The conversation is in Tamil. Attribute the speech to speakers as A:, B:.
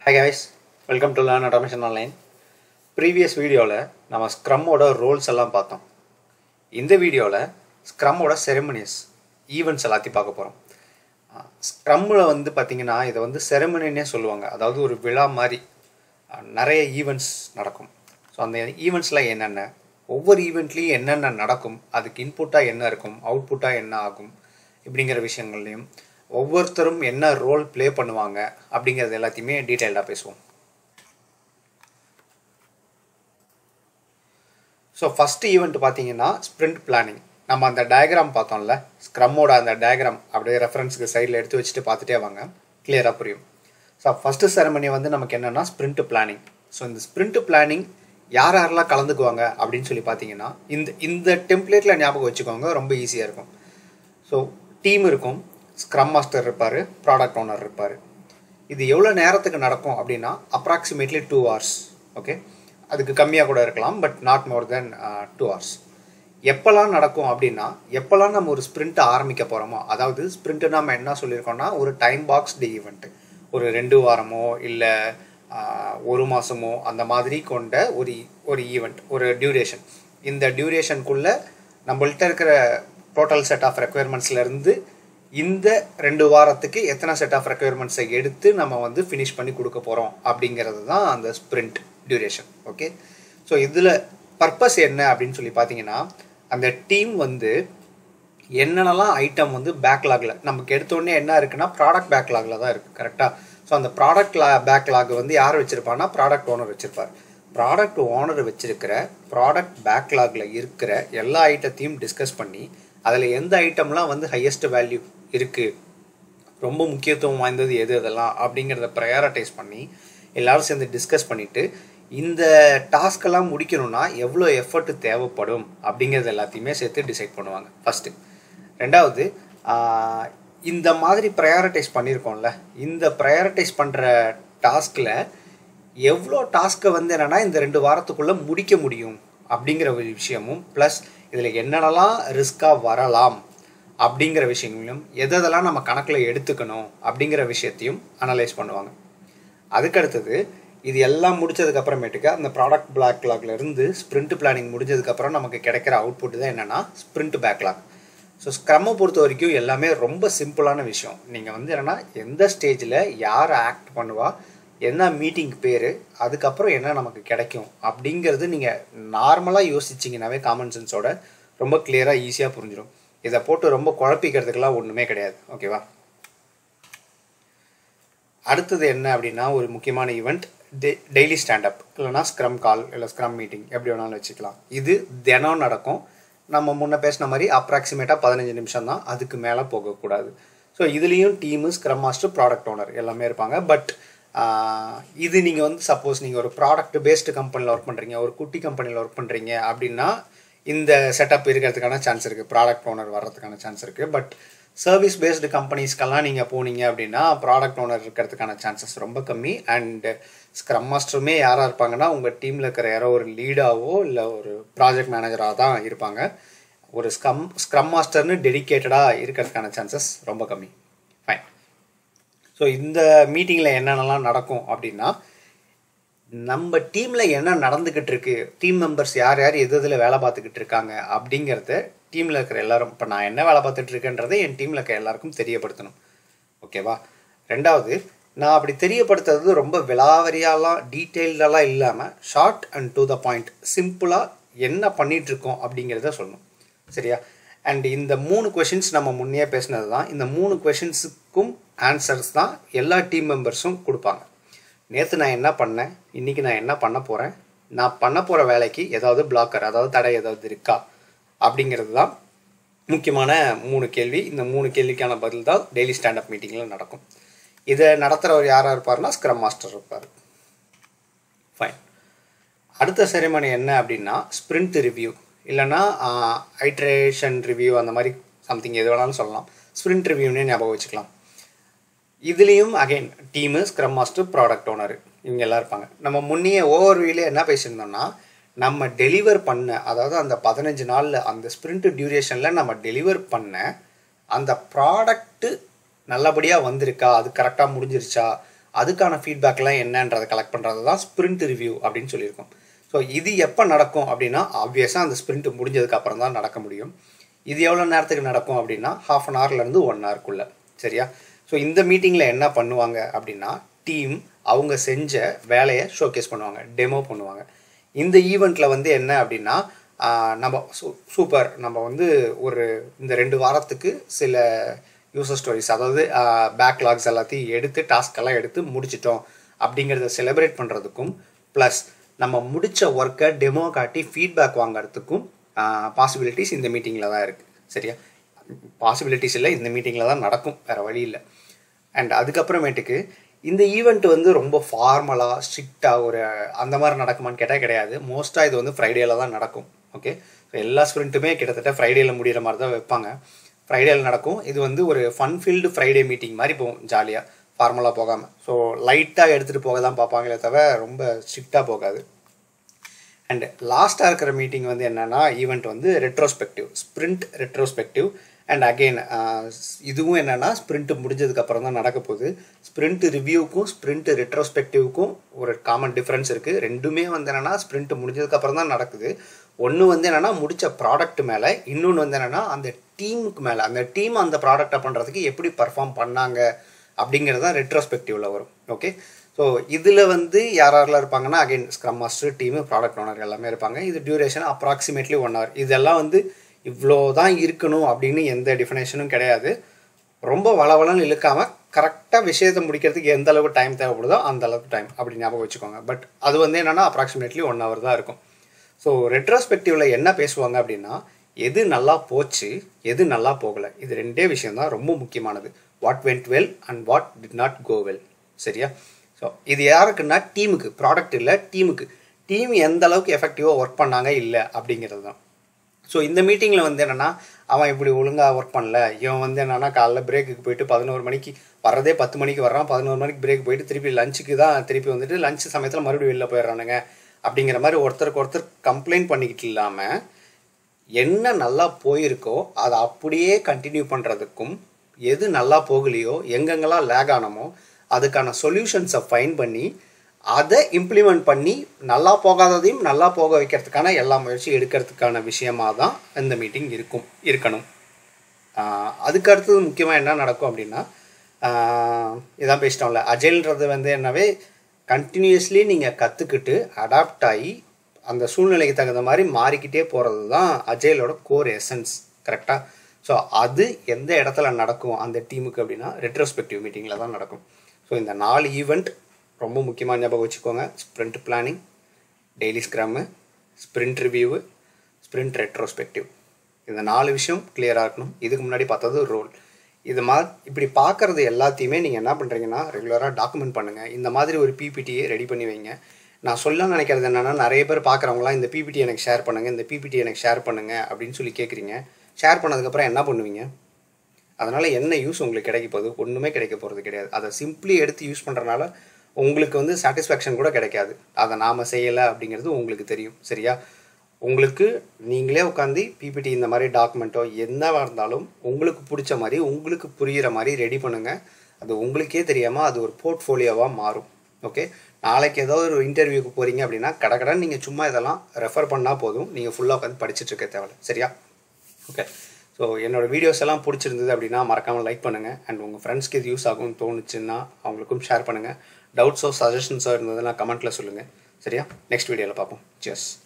A: high guys welcome to learn automation online previous வீடியோவில் நம்ம ஸ்க்ரம்மோட ரோல்ஸ் எல்லாம் பார்த்தோம் இந்த வீடியோவில் ஸ்க்ரம்மோட செரமனிஸ் ஈவெண்ட்ஸ் எல்லாத்தையும் பார்க்க போகிறோம் ஸ்க்ரம்மில் வந்து பார்த்திங்கன்னா இதை வந்து செரமனின்னே சொல்லுவாங்க அதாவது ஒரு விழா மாதிரி அஹ், நிறைய ஈவெண்ட்ஸ் நடக்கும் ஸோ அந்த ஈவெண்ட்ஸில் என்னென்ன ஒவ்வொரு ஈவெண்ட்லேயும் என்னென்ன நடக்கும் அதுக்கு இன்புட்டாக என்ன இருக்கும் அவுட்புட்டாக என்ன ஆகும் இப்படிங்கிற விஷயங்கள்லையும் ஒவ்வொருத்தரும் என்ன ரோல் ப்ளே பண்ணுவாங்க அப்படிங்கிறது எல்லாத்தையுமே டீட்டெயில்டாக பேசுவோம் ஸோ ஃபஸ்ட்டு ஈவெண்ட் பார்த்தீங்கன்னா ஸ்ப்ரிண்ட் பிளானிங் நம்ம அந்த டயக்ராம் பார்த்தோம்ல ஸ்க்ரம்மோட அந்த டயக்ராம் அப்படியே ரெஃபரன்ஸுக்கு சைடில் எடுத்து வச்சுட்டு பார்த்துட்டே வாங்க கிளியராக புரியும் ஸோ ஃபஸ்ட்டு செரமனி வந்து நமக்கு என்னென்னா ஸ்ப்ரிண்ட் பிளானிங் ஸோ இந்த ஸ்ப்ரிண்ட் பிளானிங் யார் யாரெல்லாம் கலந்துக்குவாங்க அப்படின்னு சொல்லி பார்த்தீங்கன்னா இந்த இந்த டெம்ப்ளேட்டில் ஞாபகம் வச்சுக்கோங்க ரொம்ப ஈஸியாக இருக்கும் ஸோ டீம் இருக்கும் ஸ்க்ரம் மாஸ்டர் இருப்பார் ப்ராடக்ட் ஓனர் இருப்பார் இது எவ்வளோ நேரத்துக்கு நடக்கும் அப்படின்னா அப்ராக்சிமேட்லி டூ ஹவர்ஸ் ஓகே அதுக்கு கம்மியாக கூட இருக்கலாம் but not more than two hours எப்போல்லாம் நடக்கும் அப்படின்னா எப்போல்லாம் நம்ம ஒரு ஸ்ப்ரிண்ட்டை ஆரம்பிக்க போகிறோமோ அதாவது ஸ்ப்ரிண்ட்டு நம்ம என்ன சொல்லியிருக்கோம்னா ஒரு டைம் பாக்ஸ் டி ஈவெண்ட்டு ஒரு ரெண்டு வாரமோ இல்லை ஒரு மாதமோ அந்த மாதிரி கொண்ட ஒரு ஒரு ஈவெண்ட் ஒரு டியூரேஷன் இந்த டியூரேஷனுக்குள்ளே நம்மள்ட்ட இருக்கிற டோட்டல் செட் ஆஃப் ரெக்குயர்மெண்ட்ஸ்லேருந்து இந்த ரெண்டு வாரத்துக்கு எத்தனை செட் ஆஃப் ரெக்குயர்மெண்ட்ஸை எடுத்து நம்ம வந்து ஃபினிஷ் பண்ணி கொடுக்க போகிறோம் அப்படிங்கிறது தான் அந்த ஸ்ப்ரிண்ட் டியூரேஷன் ஓகே ஸோ இதில் பர்பஸ் என்ன அப்படின்னு சொல்லி பார்த்தீங்கன்னா அந்த டீம் வந்து என்னென்னலாம் ஐட்டம் வந்து பேக்லாகில் நமக்கு எடுத்தோடனே என்ன இருக்குன்னா ப்ராடக்ட் பேக்லாகில் தான் இருக்குது கரெக்டாக ஸோ அந்த ப்ராடக்ட் பேக்லாக் வந்து யார் வச்சுருப்பான்னா ப்ராடக்ட் ஓனர் வச்சுருப்பார் ப்ராடக்ட் ஓனர் வச்சிருக்கிற ப்ராடக்ட் பேக்லாகில் இருக்கிற எல்லா ஐட்டத்தையும் டிஸ்கஸ் பண்ணி அதில் எந்த ஐட்டம்லாம் வந்து ஹையஸ்ட் வேல்யூ இருக்குது ரொம்ப முக்கியத்துவம் வாய்ந்தது எது இதெல்லாம் அப்படிங்கிறத ப்ரையாரிட்டைஸ் பண்ணி எல்லாரும் சேர்ந்து டிஸ்கஸ் பண்ணிவிட்டு இந்த டாஸ்க்கெல்லாம் முடிக்கணும்னா எவ்வளோ எஃபர்ட் தேவைப்படும் அப்படிங்கிறது எல்லாத்தையுமே சேர்த்து டிசைட் பண்ணுவாங்க ஃபஸ்ட்டு ரெண்டாவது ஆஹ், இந்த மாதிரி ப்ரையாரிட்டைஸ் பண்ணியிருக்கோம்ல இந்த ப்ரையாரிட்டைஸ் பண்ணுற டாஸ்கில் எவ்வளோ டாஸ்க்கை வந்து என்னென்னா இந்த ரெண்டு வாரத்துக்குள்ளே முடிக்க முடியும் அப்படிங்கிற ஒரு விஷயமும் ப்ளஸ் இதில் என்னென்னலாம் ரிஸ்க்காக வரலாம் அப்படிங்கிற விஷயங்களையும் எதெல்லாம் நம்ம கணக்கில் எடுத்துக்கணும் அப்படிங்கிற விஷயத்தையும் அனலைஸ் பண்ணுவாங்க அதுக்கடுத்தது இது எல்லாம் முடிச்சதுக்கு அப்புறமேட்டுக்கு அந்த ப்ராடக்ட் பேக்லாக்ல இருந்து ஸ்ப்ரிண்ட் பிளானிங் முடிஞ்சதுக்கப்புறம் நமக்கு கிடைக்கிற அவுட்புட் தான் என்னென்னா ஸ்ப்ரிண்ட் பேக்லாக் ஸோ ஸ்க்ரம்மை பொறுத்த வரைக்கும் எல்லாமே ரொம்ப சிம்பிளான விஷயம் நீங்கள் வந்து என்னென்னா எந்த ஸ்டேஜில் யார் ஆக்ட் பண்ணுவா என்ன மீட்டிங் பேர் அதுக்கப்புறம் என்ன நமக்கு கிடைக்கும் அப்படிங்கிறது நீங்கள் நார்மலாக யோசிச்சிங்கனாவே காமன் சென்ஸோட ரொம்ப கிளியராக ஈஸியாக புரிஞ்சிடும் இதை போட்டு ரொம்ப குழப்பிக்கிறதுக்கெல்லாம் ஒன்றுமே கிடையாது ஓகேவா அடுத்தது என்ன அப்படின்னா ஒரு முக்கியமான ஈவெண்ட் டெய்லி ஸ்டாண்டப் இல்லைனா ஸ்க்ரம் கால் இல்லை ஸ்க்ரம் மீட்டிங் எப்படி வேணாலும் வச்சுக்கலாம் இது தினம் நடக்கும் நம்ம முன்ன பேசின மாதிரி அப்ராக்சிமேட்டாக பதினஞ்சு நிமிஷம் தான் அதுக்கு மேலே போகக்கூடாது ஸோ இதுலேயும் team scrum master product owner எல்லாமே இருப்பாங்க பட் இது நீங்கள் வந்து சப்போஸ் நீங்கள் ஒரு ப்ராடக்ட் பேஸ்டு கம்பெனியில் ஒர்க் பண்ணுறீங்க ஒரு குட்டி கம்பெனியில் ஒர்க் பண்ணுறீங்க அப்படின்னா இந்த செட்டப் இருக்கிறதுக்கான சான்ஸ் இருக்குது ப்ராடக்ட் ஓனர் வர்றதுக்கான சான்ஸ் இருக்குது பட் சர்வீஸ் பேஸ்டு கம்பெனிஸ்க்கெல்லாம் நீங்கள் போனீங்க அப்படின்னா ப்ராடக்ட் ஓனர் இருக்கிறதுக்கான சான்சஸ் ரொம்ப கம்மி அண்ட் ஸ்க்ரம் மாஸ்டருமே யாராக இருப்பாங்கன்னா உங்கள் டீமில் இருக்கிற யாரோ ஒரு லீடாவோ இல்லை ஒரு ப்ராஜெக்ட் மேனேஜராக தான் இருப்பாங்க ஒரு ஸ்கம் ஸ்க்ரம் மாஸ்டர்னு டெடிக்கேட்டடாக இருக்கிறதுக்கான சான்சஸ் ரொம்ப கம்மி ஃபைன் ஸோ இந்த மீட்டிங்கில் என்னென்னலாம் நடக்கும் அப்படின்னா நம்ம டீமில் என்ன நடந்துக்கிட்டு இருக்கு டீம் மெம்பர்ஸ் யார் யார் எது எதில் வேலை பார்த்துக்கிட்டு இருக்காங்க அப்படிங்கிறத டீமில் இருக்கிற எல்லாரும் இப்போ நான் என்ன வேலை பார்த்துட்டு இருக்கேன்றதை என் டீமில் இருக்கிற எல்லாருக்கும் தெரியப்படுத்தணும் ஓகேவா ரெண்டாவது நான் அப்படி தெரியப்படுத்துறது ரொம்ப விலாவரியாலாம் டீட்டெயில்டெல்லாம் இல்லாமல் short and to the point சிம்பிளாக என்ன பண்ணிட்டு இருக்கோம் அப்படிங்கிறத சொல்லணும் சரியா அண்ட் இந்த மூணு கொஷின்ஸ் நம்ம முன்னே பேசினது தான் இந்த மூணு கொஷின்ஸுக்கும் ஆன்சர்ஸ் தான் எல்லா டீம் மெம்பர்ஸும் கொடுப்பாங்க நேற்று நான் என்ன பண்ணேன் இன்றைக்கி நான் என்ன பண்ண போகிறேன் நான் பண்ண போகிற வேலைக்கு ஏதாவது பிளாக்கர் அதாவது தடை ஏதாவது இருக்கா அப்படிங்கிறது தான் முக்கியமான மூணு கேள்வி இந்த மூணு கேள்விக்கான பதில் தான் டெய்லி ஸ்டாண்டப் மீட்டிங்கில் நடக்கும் இதை நடத்துகிறவர் யாராக இருப்பார்னா ஸ்க்ரம் மாஸ்டர் இருப்பார் ஃபைன் அடுத்த செரிமனி என்ன அப்படின்னா ஸ்ப்ரிண்ட் ரிவ்யூ இல்லைன்னா ஐட்ரேஷன் ரிவ்யூ அந்த மாதிரி சம்திங் எது வேணாலும் சொல்லலாம் ஸ்ப்ரிண்ட் ரிவ்யூன்னே ஞாபகம் வச்சுக்கலாம் இதுலேயும் again team scrum master product owner இவங்க எல்லாம் இருப்பாங்க நம்ம முன்னையே ஓவர் வியூல என்ன பேசியிருந்தோம்னா நம்ம டெலிவர் பண்ண அதாவது அந்த பதினஞ்சு நாளில் அந்த ஸ்ப்ரிண்ட் டியூரேஷனில் நம்ம டெலிவர் பண்ண அந்த ப்ராடக்ட்டு நல்லபடியாக வந்திருக்கா அது கரெக்டாக முடிஞ்சிருச்சா அதுக்கான ஃபீட்பேக்லாம் என்னன்றதை கலெக்ட் பண்ணுறது தான் ஸ்ப்ரிண்ட் ரிவ்யூ அப்படின்னு சொல்லியிருக்கோம் ஸோ இது எப்போ நடக்கும் அப்படின்னா ஆப்வியஸாக அந்த ஸ்ப்ரிண்ட் முடிஞ்சதுக்கு அப்புறம் தான் நடக்க முடியும் இது எவ்வளோ நேரத்துக்கு நடக்கும் அப்படின்னா ஹாஃப் அன் ஹவர்லேருந்து ஒன் ஹவர்க்குள்ளே சரியா ஸோ இந்த மீட்டிங்கில் என்ன பண்ணுவாங்க அப்படின்னா டீம் அவங்க செஞ்ச வேலையை ஷோகேஸ் பண்ணுவாங்க டெமோ பண்ணுவாங்க இந்த ஈவெண்ட்டில் வந்து என்ன அப்படின்னா ஆஹ் நம்ம சூ சூப்பர் நம்ம வந்து ஒரு இந்த ரெண்டு வாரத்துக்கு சில யூசர் ஸ்டோரிஸ் அதாவது பேக்லாக்ஸ் எல்லாத்தையும் எடுத்து டாஸ்க் எல்லாம் எடுத்து முடிச்சிட்டோம் அப்படிங்கிறத செலிப்ரேட் பண்ணுறதுக்கும் ப்ளஸ் நம்ம முடிச்ச ஒர்க்கை டெமோ காட்டி ஃபீட்பேக் வாங்குறதுக்கும் பாசிபிலிட்டிஸ் இந்த மீட்டிங்கில் தான் இருக்குது சரியா பாசிபிலிட்டிஸ் இல்லை இந்த மீட்டிங்கில் தான் நடக்கும் வேறு வழி இல்லை அண்ட் அதுக்கப்புறமேட்டுக்கு இந்த ஈவெண்ட் வந்து ரொம்ப ஃபார்மலாக ஸ்ட்ரிக்டாக ஒரு அந்த மாதிரி நடக்குமான்னு கேட்டால் கிடையாது மோஸ்ட்டாக இது வந்து ஃப்ரைடேல தான் நடக்கும் ஓகே ஸோ எல்லா ஸ்ப்ரிண்ட்டுமே கிட்டத்தட்ட ஃப்ரைடேல முடிகிற மாதிரி தான் வைப்பாங்க ஃப்ரைடேல நடக்கும் இது வந்து ஒரு ஃபன் ஃபீல்டு ஃப்ரைடே மீட்டிங் மாதிரி போகும் ஜாலியாக ஃபார்மலாக போகாமல் ஸோ லைட்டாக எடுத்துகிட்டு போக தான் பார்ப்பாங்களே தவிர ரொம்ப ஸ்ட்ரிக்டாக போகாது அண்ட் லாஸ்ட்டாக இருக்கிற மீட்டிங் வந்து என்னென்னா ஈவெண்ட் வந்து retrospective sprint retrospective and again இதுவும் என்னென்னா ஸ்ப்ரிண்ட் முடிஞ்சதுக்கப்புறம் தான் நடக்க போகுது ஸ்ப்ரிண்ட் ரிவ்யூக்கும் ஸ்ப்ரிண்ட் ரெட்ரோஸ்பெக்டிவ்க்கும் ஒரு காமன் டிஃப்ரென்ஸ் இருக்குது ரெண்டுமே வந்து என்னென்னா ஸ்ப்ரிண்ட் முடிஞ்சதுக்கப்புறம் தான் நடக்குது ஒன்று வந்து என்னென்னா முடித்த ப்ராடக்ட் மேலே இன்னொன்று வந்து என்னென்னா அந்த டீமுக்கு மேலே அந்த டீம் அந்த ப்ராடக்டை பண்ணுறதுக்கு எப்படி பர்ஃபார்ம் பண்ணாங்க அப்படிங்கிறது தான் ரெட்ரோஸ்பெக்டிவில் வரும் ஓகே ஸோ இதில் வந்து யார் யாரெல்லாம் இருப்பாங்கன்னா again scrum master team product owner எல்லாமே இருப்பாங்க இது டியூரேஷன் அப்ராக்சிமேட்லி ஒன் ஹவர் இதெல்லாம் வந்து இவ்வளோ தான் இருக்கணும் அப்படின்னு எந்த டிஃபினேஷனும் கிடையாது ரொம்ப வளவளன்னு இழுக்காமல் கரெக்டாக விஷயத்தை முடிக்கிறதுக்கு எந்த அளவுக்கு டைம் தேவைப்படுதோ அந்த அளவுக்கு டைம் அப்படி ஞாபகம் வச்சுக்கோங்க பட் அது வந்து என்னென்னா அப்ராக்சிமேட்லி ஒன் ஹவர் தான் இருக்கும் ஸோ ரெட்ரோஸ்பெக்டிவில் என்ன பேசுவாங்க அப்படின்னா எது நல்லா போச்சு எது நல்லா போகலை இது ரெண்டே விஷயம் தான் ரொம்ப முக்கியமானது what went well and what did not go well சரியா ஸோ இது யாருக்குன்னா டீமுக்கு ப்ராடக்ட் இல்லை டீமுக்கு டீம் எந்த அளவுக்கு எஃபெக்டிவாக ஒர்க் பண்ணாங்க இல்லை அப்படிங்கிறது தான் ஸோ இந்த மீட்டிங்கில் வந்து என்னென்னா அவன் இப்படி ஒழுங்காக ஒர்க் பண்ணல இவன் வந்து என்னென்னா காலைல பிரேக்குக்கு போயிட்டு பதினோரு மணிக்கு வர்றதே பத்து மணிக்கு வர்றான் பதினோரு மணிக்கு பிரேக் போயிட்டு திருப்பி லஞ்சுக்கு தான் திருப்பி வந்துட்டு லஞ்ச் சமயத்தில் மறுபடியும் வெளில போயிடுறானுங்க அப்படிங்கிற மாதிரி ஒருத்தருக்கு ஒருத்தர் கம்ப்ளைண்ட் பண்ணிக்கிட்டு இல்லாமல் என்ன நல்லா போயிருக்கோ அதை அப்படியே கண்டினியூ பண்ணுறதுக்கும் எது நல்லா போகலையோ எங்கெங்கெல்லாம் லேக் ஆனமோ அதுக்கான சொல்யூஷன்ஸை ஃபைன் பண்ணி அதை இம்ப்ளிமெண்ட் பண்ணி நல்லா போகாததையும் நல்லா போக வைக்கிறதுக்கான எல்லா முயற்சியும் எடுக்கிறதுக்கான விஷயமா தான் இந்த மீட்டிங் இருக்கும் இருக்கணும் ஆஹ் அதுக்கு அடுத்தது முக்கியமாக என்ன நடக்கும் அப்படின்னா ஆஹ் இதான் பேசிட்டோம்ல அஜைல்ன்றது வந்து என்னவே கண்டினியூஸ்லி நீங்கள் கற்றுக்கிட்டு அடாப்ட் ஆகி அந்த சூழ்நிலைக்கு தகுந்த மாதிரி மாறிக்கிட்டே போகிறது தான் அஜைலோட கோர் எசன்ஸ் கரெக்டாக ஸோ அது எந்த இடத்துல நடக்கும் அந்த டீமுக்கு அப்படின்னா ரெட்ரோஸ்பெக்டிவ் மீட்டிங்கில் தான் நடக்கும் ஸோ இந்த நாலு ஈவெண்ட் ரொம்ப முக்கியமாக ஞாபகம் வச்சுக்கோங்க sprint planning daily scrum sprint review sprint retrospective இந்த நாலு விஷயம் கிளியராக இருக்கணும் இதுக்கு முன்னாடி பார்த்தது ரோல் இது மா இப்படி பார்க்குறது எல்லாத்தையுமே நீங்கள் என்ன பண்ணுறீங்கன்னா ரெகுலராக டாக்குமெண்ட் பண்ணுங்கள் இந்த மாதிரி ஒரு பிபிடியை ரெடி பண்ணி வைங்க நான் சொல்ல நினைக்கிறது என்னென்னா நிறைய பேர் பார்க்குறவங்களாம் இந்த பிபிடி எனக்கு ஷேர் பண்ணுங்கள் இந்த பிபிடி எனக்கு ஷேர் பண்ணுங்கள் அப்படின்னு சொல்லி கேட்குறீங்க ஷேர் பண்ணதுக்கப்புறம் என்ன பண்ணுவீங்க அதனால் என்ன யூஸ் உங்களுக்கு கிடைக்க போகுது ஒன்றுமே கிடைக்க போகிறது கிடையாது அதை சிம்பிளி எடுத்து யூஸ் பண்ணுறனால உங்களுக்கு வந்து சாட்டிஸ்ஃபேக்ஷன் கூட கிடைக்காது அதை நாம் செய்யலை அப்படிங்கிறது உங்களுக்கு தெரியும் சரியா உங்களுக்கு நீங்களே உட்காந்து பிபிடி இந்த மாதிரி டாக்குமெண்ட்டோ என்னவா இருந்தாலும் உங்களுக்கு பிடிச்ச மாதிரி உங்களுக்கு புரிகிற மாதிரி ரெடி பண்ணுங்கள் அது உங்களுக்கே தெரியாமல் அது ஒரு போர்ட்ஃபோலியோவாக மாறும் ஓகே நாளைக்கு ஏதோ ஒரு இன்டர்வியூக்கு போகிறீங்க அப்படின்னா கடகடன் நீங்கள் சும்மா இதெல்லாம் ரெஃபர் பண்ணால் போதும் நீங்கள் ஃபுல்லாக உட்காந்து படிச்சுட்டு இருக்க தேவையில்ல சரியா ஓகே ஸோ என்னோட வீடியோஸ் எல்லாம் பிடிச்சிருந்தது அப்படின்னா மறக்காமல் லைக் பண்ணுங்கள் அண்ட் உங்கள் ஃப்ரெண்ட்ஸ்க்கு இது யூஸ் ஆகும்னு தோணுச்சுன்னா அவங்களுக்கும் ஷேர் பண்ணுங்கள் டவுட்ஸோ சஜஷன்ஸோ இருந்ததுன்னா கமெண்ட்டில் சொல்லுங்கள் சரியா நெக்ஸ்ட் வீடியோவில் பார்ப்போம் சியர்ஸ்